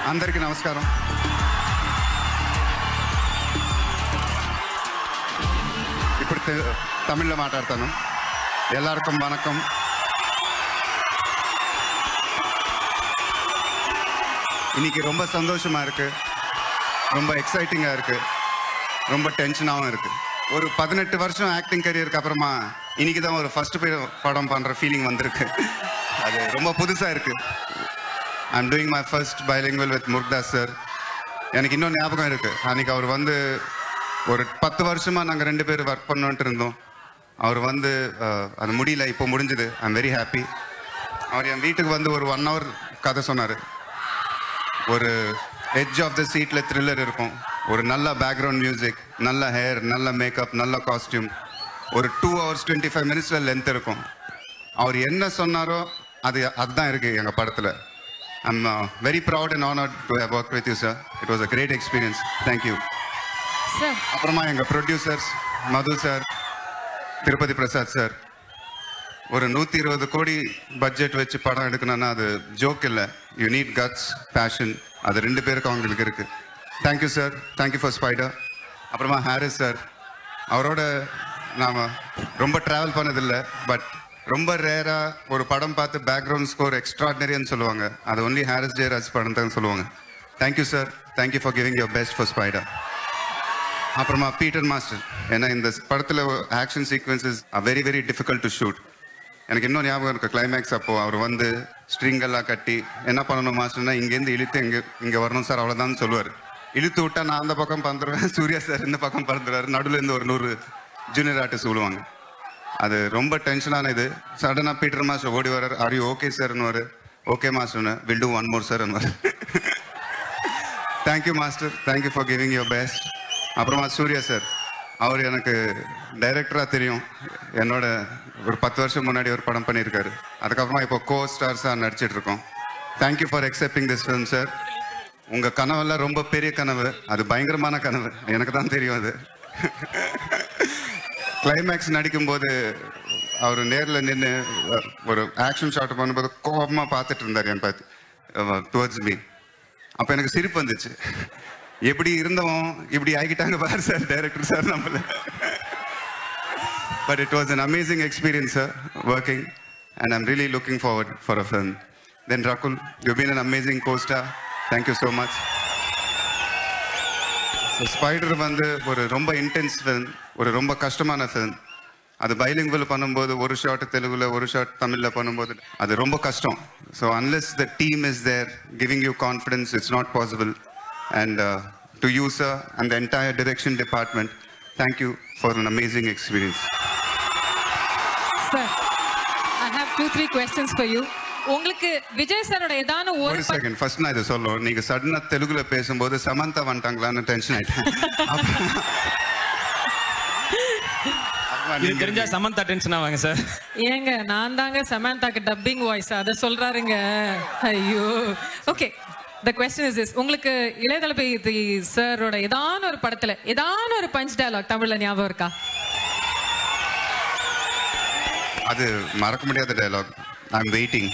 అందరికీ నమస్కారం ఇప్పుడు తె- తమిళ్లో మాట్లాడతాను எல்லாருக்கும் வணக்கம் இன்னைக்கு ரொம்ப சந்தோஷமா இருக்கு ரொம்ப எக்ஸைட்டிங்கா இருக்கு ரொம்ப டென்ஷனாகவும் இருக்கு ஒரு பதினெட்டு வருஷம் ஆக்டிங் கரியருக்கு அப்புறமா இன்னைக்கு தான் ஒரு ஃபர்ஸ்ட் படம் பண்ற ஃபீலிங் வந்திருக்கு அது ரொம்ப புதுசா இருக்கு I'm doing my first bilingual with Murugadoss sir எனக்கு இன்னும் ஞாபகம் இருக்கு அன்னைக்கு அவர் வந்து ஒரு பத்து வருஷமா நாங்கள் ரெண்டு பேரும் ஒர்க் பண்ணோன்ட்டு இருந்தோம் அவர் வந்து அஹ், அது முடியல இப்போ முடிஞ்சது ஐம் வெரி ஹாப்பி அவர் என் வீட்டுக்கு வந்து ஒரு ஒன் ஹவர் கதை சொன்னார் ஒரு எட்ஜ் ஆஃப் த சீட்டில் த்ரில்லர் இருக்கும் ஒரு நல்ல பேக்ரவுண்ட் மியூசிக் நல்ல ஹேர் நல்ல மேக்கப் நல்ல காஸ்டியூம் ஒரு டூ ஹவர்ஸ் டுவெண்ட்டி ஃபைவ் மினிட்ஸில் லென்த் இருக்கும் அவர் என்ன சொன்னாரோ அது அதுதான் இருக்குது எங்கள் படத்தில் I'm very proud and honoured to have work with you sir it was a great experience thank you sir அப்புறமா எங்கள் producers Madhu sir Tirupati Prasad sir ஒரு நூற்றி இருபது கோடி பட்ஜெட் வச்சு படம் எடுக்கணும்னா அது ஜோக் இல்லை யூ நீட் கட்ஸ் பேஷன் அது ரெண்டு பேருக்கு அவங்களுக்கு இருக்கு thank you sir thank you for spider அப்புறமா ஹாரிஸ் சார் அவரோட நாம் ரொம்ப ட்ராவல் பண்ணதில்லை பட் ரொம்ப ரேராக ஒரு படம் பார்த்து பேக்ரவுண்ட் ஸ்கோர் எக்ஸ்ட்ராடினரின்னு சொல்லுவாங்க அது ஒன்லி ஹாரிஸ் ஜெயராஜ் படம் தான் சொல்லுவாங்க thank you sir thank you for giving your best for spider அப்புறமா பீட்டர் மாஸ்டர் ஏன்னா இந்த படத்தில் action sequences very very difficult to shoot எனக்கு இன்னும் ஞாபகம் இருக்கு கிளைமேக்ஸ் அப்போ அவர் வந்து ஸ்ட்ரிங் எல்லாம் கட்டி என்ன பண்ணணும் மாஸ்டர்னா இங்கேருந்து இழுத்து இங்கே இங்கே வரணும் சார் அவ்வளோதான் சொல்லுவார் இழுத்து விட்டா நான் அந்த பக்கம் பறந்துடுவேன் சூர்யா சார் இந்த பக்கம் பறந்துடுவார் நடுவில் இருந்து ஒரு நூறு ஜூனியர் ஆர்டிஸ்ட் விழுவாங்க அது ரொம்ப டென்ஷனான இது சடனாக பீட்டர் மாஸ்டர் ஓடி வரார் ஆர் யூ ஓகே சார்னு ஓகே மாஸ்டர்னு வில் டூ ஒன் மோர் சார்னு thank you master thank you for giving your best அப்புறமா சூர்யா சார் அவர் எனக்கு டைரக்டராக தெரியும் என்னோட ஒரு பத்து வருஷம் முன்னாடி ஒரு படம் பண்ணியிருக்காரு அதுக்கப்புறமா இப்போ கோ ஸ்டார்ஸாக நடிச்சிட்டு இருக்கோம் thank you for accepting this film sir உங்கள் கனவெல்லாம் ரொம்ப பெரிய கனவு அது பயங்கரமான கனவு எனக்கு தான் தெரியும் அது கிளைமேக்ஸ் நடிக்கும்போது அவர் நேரில் நின்று ஒரு ஆக்ஷன் ஷாட் பண்ணும்போது கோபமாக பார்த்துட்டு இருந்தார் என் பார்த்து டுவர்ட்ஸ் மீ அப்போ எனக்கு சிரிப்பு வந்துச்சு எப்படி இருந்தவன் இப்படி ஆகிட்டாங்க பாரு சார் டைரக்டர் சார் நம்மள but it was an amazing experience sir working and I'm really looking forward for a film then Rakul you been an amazing costar thank you so much Spider வந்து ஒரு ரொம்ப இன்டென்ஸ் ஃபிலிம் ஒரு ரொம்ப கஷ்டமான film அது bilingual பண்ணும்போது ஒரு ஷாட் தெலுங்குல ஒரு ஷாட் தமிழில் பண்ணும்போது அது ரொம்ப கஷ்டம் so unless the team is there giving you confidence it's not possible and to you sir and entire direction department thank you for an amazing experience sir I have two three questions for you உங்களுக்கு விஜய் சாரோட ஏதான ஒரு ஒரு second first நான் இதை சொல்லுவோம் நீங்க சடனா தெலுங்குல பேசும்போது சமந்தா வந்துட்டாங்களான்னு டென்ஷன் ஆயிட்டேன் அப்புறமா- அப்புறமா இது நீங்க- தெரிஞ்சா சமந்தா டென்ஷன் ஆவாங்க சார் ஏங்க நான் தாங்க சமந்தாக்கு டப்பிங் வாய்ஸ் அதை சொல்றாருங்க ஐயோ okay the question is this உங்களுக்கு இளைய தளபதி சாரோட ஏதான ஒரு படத்துல ஏதான ஒரு பஞ்ச் டயலாக் தமிழ்ல ஞாபகம் இருக்கா அது மறக்க முடியாத டயலாக் ஐ எம் வெயிட்டிங்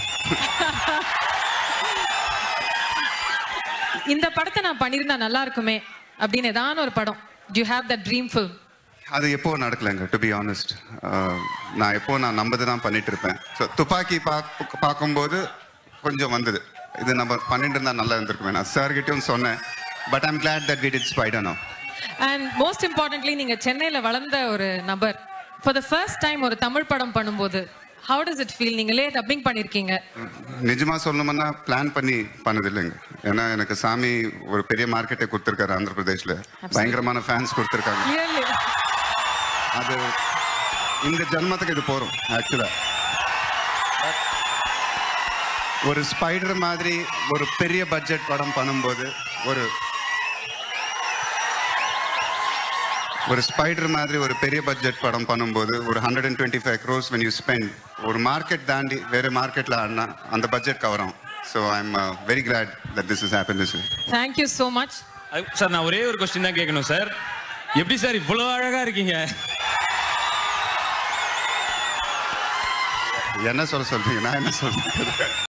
இந்த படத்தை நான் பண்ணியிருந்தா நல்லா இருக்குமே அப்படின்னு ஏதான ஒரு படம் to have the dream film அது எப்போ நடக்கலைங்க டு பி ஆனஸ்ட் நான் எப்போ நான் நம்பது தான் பண்ணிட்டு இருப்பேன் ஸோ துப்பாக்கி பார்க்க பார்க்கும்போது கொஞ்சம் வந்தது இது நம்ம பண்ணிட்டு இருந்தா நல்லா இருந்திருக்குமே நான் சார்கிட்டயும் சொன்னேன் but I'm glad that we did spider now and most importantly நீங்க சென்னையில வளர்ந்த ஒரு நபர் ஃபார் த ஃபர்ஸ்ட் டைம் ஒரு தமிழ் படம் பண்ணும்போது ஹவு டஸ் இட் ஃபீல் நீங்களே டப்பிங் பண்ணிருக்கீங்க நிஜமா சொல்லணும்னா பிளான் பண்ணி பண்ணது இல்லைங்க ஏன்னா எனக்கு சாமி ஒரு பெரிய மார்க்கெட்டை கொடுத்துருக்காரு ஆந்திர பிரதேஷ்ல பயங்கரமான ஃபேன்ஸ் கொடுத்துருக்காங்க கிளியர்லி அது இந்த ஜன்மத்துக்கு இது போறோம் ஆக்சுவலா ஒரு ஸ்பைடர் மாதிரி ஒரு பெரிய பட்ஜெட் படம் பண்ணும்போது ஒரு ஒரு ஸ்பைடர் மாதிரி ஒரு பெரிய பட்ஜெட் படம் பண்ணும்போது ஒரு hundred and twenty five crores when you spend ஒரு மார்க்கெட் தாண்டி வேறு மார்க்கெட்டில் ஆடினா அந்த பட்ஜெட் கவரும் so I am very glad that this is happen this thank you so much அது- சார் நான் ஒரே ஒரு கொஸ்டின் தான் கேட்கணும் சார் எப்படி சார் இவ்வளோ அழகா இருக்கீங்க என்ன சொல்ல சொல்றீங்க நான் என்ன சொல்றேன்